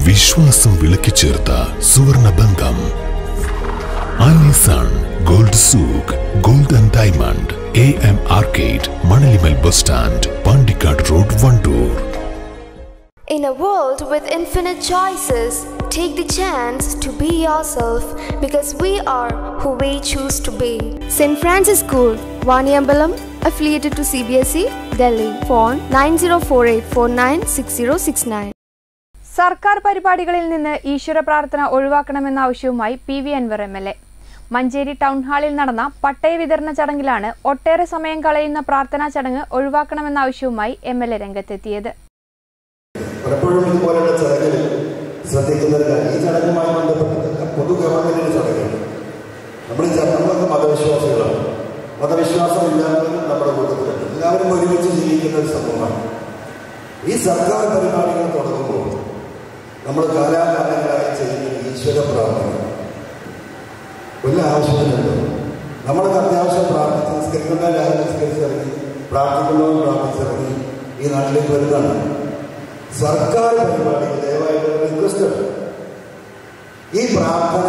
വിശ്വാസം വിളക്കിച്ചേർത്ത സുവർണ ബന്ധം Alison gold souk gold and diamond A M arcade Manalimal bus stand Pandikkad road Wandoor In a world with infinite choices, take the chance to be yourself because we are who we choose to be. St. Francis School, Vaniambalam, affiliated to CBSE, Delhi. Phone 9048496069. സർക്കാർ പരിപാടികളിൽ നിന്ന് ഈശ്വര പ്രാർത്ഥന ഒഴിവാക്കണമെന്ന ആവശ്യവുമായി P V Anvar M L A Manjeri town ഹാളിൽ നടന്ന പട്ടയ വിതരണ ചടങ്ങിലാണ് ഒട്ടേറെ സമയം കളയുന്ന പ്രാർത്ഥനാ ചടങ്ങ് ഒഴിവാക്കണമെന്ന ആവശ്യവുമായി എം എൽ എ രംഗത്തെത്തിയത് പലപ്പോഴും ഇതുപോലുള്ള ചടങ്ങുകൾ ശ്രദ്ധിക്കുന്ന ഒരു കാര്യം ഈ ചടങ്ങുമായി ബന്ധപ്പെട്ട് പൊതു ഗവൺമെന്റിന്റെ ചടങ്ങുകൾ നമ്മൾ ഈ ചടങ്ങുകളൊക്കെ മതവിശ്വാസികളാണ് മതവിശ്വാസം ഇല്ലാത്തവരും നമ്മുടെ കൂട്ടത്തിലുണ്ട് എല്ലാവരും ഒരുമിച്ച് ജീവിക്കുന്ന ഒരു സമൂഹമാണ് ഈ സർക്കാർ പരിപാടികൾ തുടങ്ങുമ്പോൾ നമ്മൾ കാലാകാലങ്ങളായി ചെയ്യുന്ന ഈശ്വര പ്രാർത്ഥന വല്ല ആവശ്യത്തിനുണ്ടോ നമ്മളൊക്കെ അത്യാവശ്യം പ്രാർത്ഥിച്ച് നിസ്കരിക്കുന്ന എല്ലാവരും നിസ്കരിച്ചിറങ്ങി പ്രാർത്ഥിക്കുന്നവരും പ്രാർത്ഥിച്ചിറങ്ങി ഈ നാട്ടിലേക്ക് വരുന്നതാണ് സർക്കാർ പരിപാടിക്ക് ദയവായിട്ട് ഒരു റിക്വസ്റ്റ് ഉണ്ട് ഈ പ്രാർത്ഥന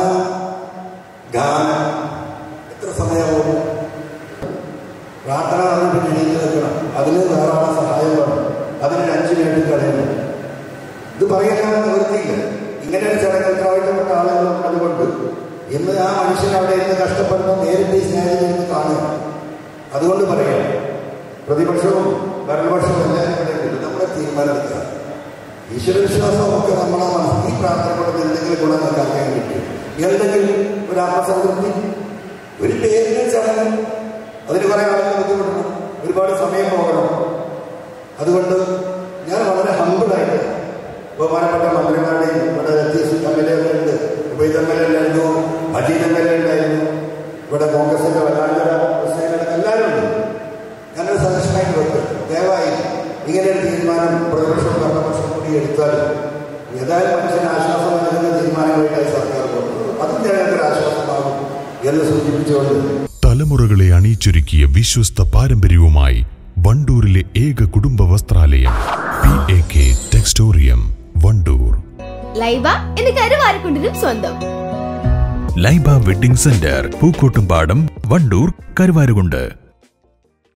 ഗാനം എത്ര സമയമാവും പ്രാർത്ഥന പറഞ്ഞിട്ട് എണീറ്റ് നിൽക്കണം അതിന് ധാരാളം സഹായം വേണം അതിന് ഒരു അഞ്ച് മിനിറ്റ് കളയണം ഇത് പറയാൻ നിവൃത്തിയില്ല ഇങ്ങനെ ഒരു ചടങ്ങ് ഉത്തരവാദിത്തപ്പെട്ട ആളുകൾ അതുകൊണ്ട് ഇന്ന് ആ മനുഷ്യൻ അവിടെ ഇരുന്ന് കഷ്ടപ്പെടുന്ന നേരിട്ട് ഈ സ്നേഹത്തിൽ നിന്ന് കാണുക അതുകൊണ്ട് പറയാം പ്രതിപക്ഷവും ഭരണപക്ഷവും എല്ലാവരും ഇവിടെ ഉണ്ട് നമ്മുടെ തീരുമാനമെടുക്കുക ഈശ്വരവിശ്വാസമൊക്കെ നമ്മളെ മനസ്സിൽ ഈ പ്രാർത്ഥന കൊണ്ട് എന്തെങ്കിലും ഗുണം നൽകാൻ കിട്ടും എന്തെങ്കിലും ഒരു ആത്മസംതൃപ്തി ഒരു പേരിന് ചടങ്ങ് അതിന് കുറേ ആളുകൾ ബുദ്ധിമുട്ടണം ഒരുപാട് സമയം പോകണം അതുകൊണ്ട് ഞാൻ വളരെ ഹമ്പിളായിട്ട് ബഹുമാനപ്പെട്ട മന്ത്രിമാരുടെയും ഇവിടെ ലത്തീഫ് എം എൽ എ ഉണ്ട് ഉബൈദ് എം എൽ എ ഉണ്ടായിരുന്നു മജീദ് എം എൽ എ ഉണ്ടായിരുന്നു ഇവിടെ കോൺഗ്രസിന്റെ വല്ലാണ്ടര ഹുസൈൻ എല്ലാവരും ഉണ്ട് ഞാനൊരു സജഷനായിട്ട് വെക്കും ദയവായി ഇങ്ങനെ ഒരു തീരുമാനം പ്രതിപക്ഷം ഭരണപക്ഷം കൂടി എടുത്താൽ ഏതായാലും മനുഷ്യന് ആശ്വാസം നൽകുന്ന തീരുമാനങ്ങളായിട്ടായി സർക്കാർ പോകുന്നത് അതും ജനങ്ങൾക്ക് ഒരു ആശ്വാസമാകും എന്ന് സൂചിപ്പിച്ചുകൊണ്ട് തലമുറകളെ അണിയിച്ചൊരുക്കിയ വിശ്വസ്ത പാരമ്പര്യവുമായി വണ്ടൂരിലെ ഏക കുടുംബ വസ്ത്രാലയം P A K Textorium Wandoor Laiba എന്ന് കരുവാരക്കുണ്ടിനും സ്വന്തം ലൈബ വെഡിംഗ് സെന്റർ പൂക്കോട്ടുംപാടം വണ്ടൂർ കരുവാരുകുണ്ട്